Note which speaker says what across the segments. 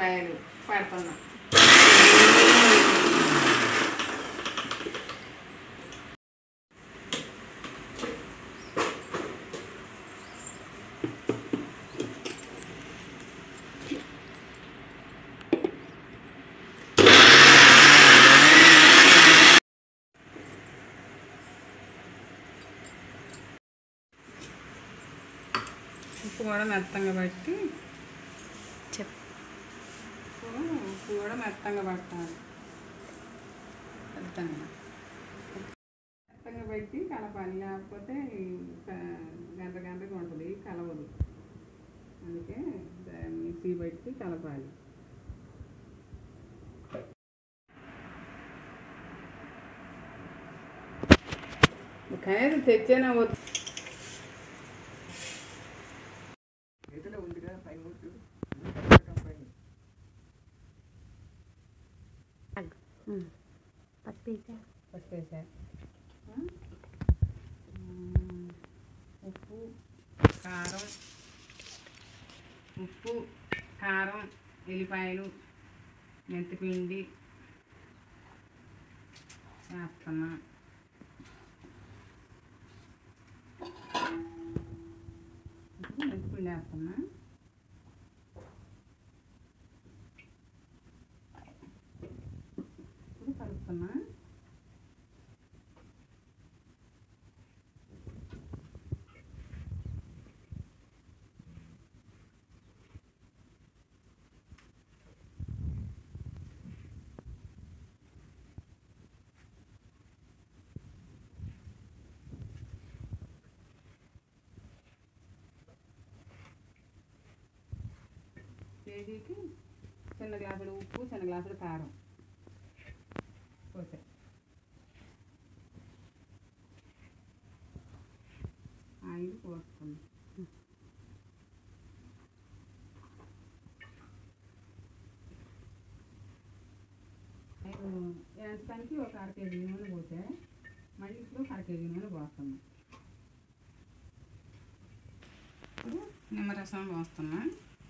Speaker 1: ఉల్లిపాయలు పెడుతున్నా ఉప్పు కూడా మెత్తంగా పట్టి
Speaker 2: చెప్
Speaker 1: ఉప్పు ఉప్పు కూడా మెత్తంగా పట్టాలి మెత్తంగా మెత్తంగా పెట్టి కలపాలి లేకపోతే ఈ ప- గంట గంటగా ఉంటుంది కలవదు అందుకే దా- మిక్సీ పెట్టి కలపాలి కనీసం తెచ్చేనా వద్దు
Speaker 3: చేతిలో ఉందిగా పై ముట్టు పైన
Speaker 2: పసుపు వేసా
Speaker 1: ఫస్ట్ వేసా ఉప్పు కారం ఉప్పు కారం ఎల్లిపాయలు మెంతిపిండి వేస్తున్నా ఉప్పు మెంతిపిండి వేస్తున్నా ఇప్పుడు కలుపుతున్నా కేజీకి చిన్న గ్లాసుడు ఉప్పు చిన్న గ్లాసుడు కారం పోసా ఆయిల్ పోస్తుంది ఎంతకానికి ఒక అర కేజీ నూనె పోసా మళ్ళీ ఇప్పుడు అర కేజీ నూనె పోస్తున్నాం ఇప్పుడు నిమ్మరసం పోస్తున్నా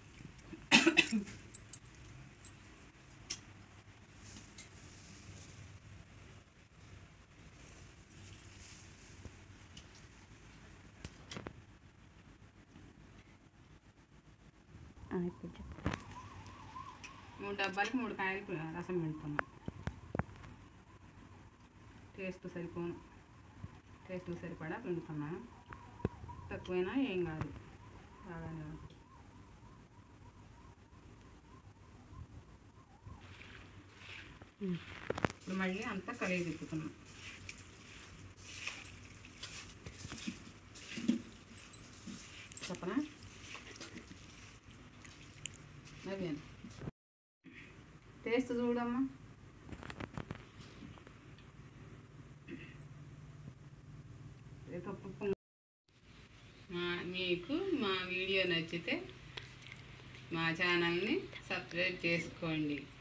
Speaker 2: ఇప్పుడు చెప్పు
Speaker 1: మూడు డబ్బాలకి మూడు కాయలు పి- రసం పిండుతున్నాం టేస్ట్ సరిపోను టేస్ట్ సరిపడా పిండుతున్నాను తక్కువైనా ఏం కాదు బాగానే ఉంది. ఇప్పుడు మళ్ళీ అంతా కలిగి తిప్పుతున్నాం చెప్పనా అదే టేస్ట్ చూడమ్మా ఏ తప్పు మా మీకు మా వీడియో నచ్చితే మా ఛానల్ని సబ్స్క్రైబ్ చేసుకోండి